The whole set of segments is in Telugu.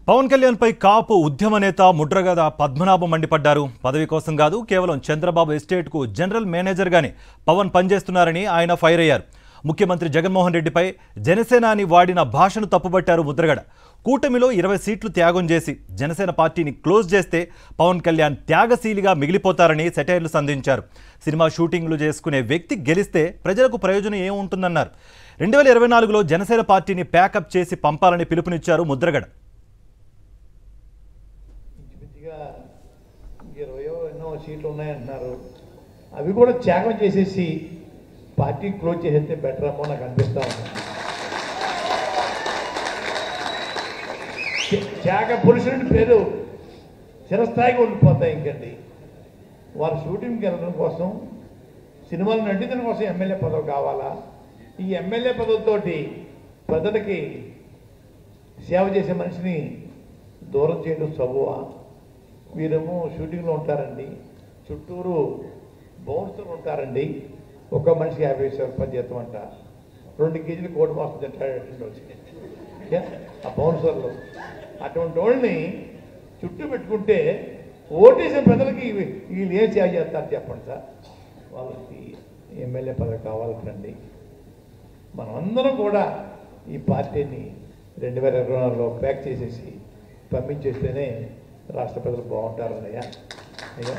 పవన్ కళ్యాణ్ పై కాపు ఉద్యమ నేత ముడ్రగద పద్మనాభం మండిపడ్డారు పదవి కోసం కాదు కేవలం చంద్రబాబు ఎస్టేట్కు జనరల్ మేనేజర్గానే పవన్ పనిచేస్తున్నారని ఆయన ఫైర్ అయ్యారు ముఖ్యమంత్రి జగన్మోహన్ రెడ్డిపై జనసేనాని వాడిన భాషను తప్పుబట్టారు ముద్రగడ కూటమిలో ఇరవై సీట్లు త్యాగం చేసి జనసేన పార్టీని క్లోజ్ చేస్తే పవన్ కళ్యాణ్ త్యాగశీలిగా మిగిలిపోతారని సెటైర్లు సంధించారు సినిమా షూటింగ్లు చేసుకునే వ్యక్తి గెలిస్తే ప్రజలకు ప్రయోజనం ఏముంటుందన్నారు రెండు వేల ఇరవై నాలుగులో జనసేన పార్టీని ప్యాకప్ చేసి పంపాలని పిలుపునిచ్చారు ముద్రగడ ఇంచుమించుగా ఇరవయో ఎన్నో సీట్లు ఉన్నాయంటున్నారు అవి కూడా త్యాగం చేసేసి పార్టీ క్లోజ్ చేసేస్తే బెటర్ అమ్మో నాకు అనిపిస్తా ఉంది త్య- త్యాగ పురుషుడి పేరు చిరస్థాయిగా ఉండిపోతాయి ఇంకండి వారు షూటింగ్కి వెళ్ళడం కోసం సినిమాలు నటించడం కోసం ఎమ్మెల్యే పదవి కావాలా ఈ ఎమ్మెల్యే పదవితోటి ప్రజలకి సేవ చేసే మనిషిని దూరం చేయడం చదువా వీరేమో షూటింగ్లో ఉంటారండి చుట్టూరు బౌన్సర్లు ఉంటారండి ఒక్క మనిషికి యాభై వేల రూపాయలు జీతం అంట రెండు కేజీలు కోడి మాసం తింటాడు ఆ బౌన్సర్లు అటువంటి వాళ్ళని చుట్టూ పెట్టుకుంటే ఓటేసిన ప్రజలకి వీ- వీళ్ళు ఏం సేవ చేస్తారు చెప్పండి సార్ వాళ్ళకి ఎమ్మెల్యే పదవి కావాలండి మనమందరం కూడా ఈ పార్టీని రెండు వేల ఇరవై నాలుగులో ప్యాక్ చేసేసి పంపించేస్తేనే రాష్ట్ర ప్రజలు బాగుంటారన్నయ్య అయ్యా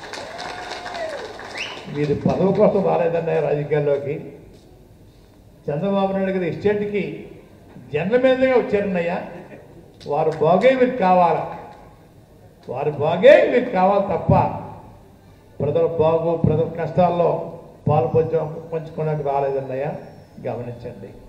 మీరు పదవి కోసం రాలేదన్నయ్య రాజకీయాల్లోకి చంద్రబాబు నాయుడు గారి ఎస్టేట్కి జనరల్ మీదగా వచ్చారన్నయ్య వారు బాగే మీకు కావాలా వారు బాగే మీకు కావాలి తప్ప ప్రజల బాగు ప్రజల కష్టాల్లో పాలు పంచ పంచుకోవడానికి రాలేదన్నయ్య గమనించండి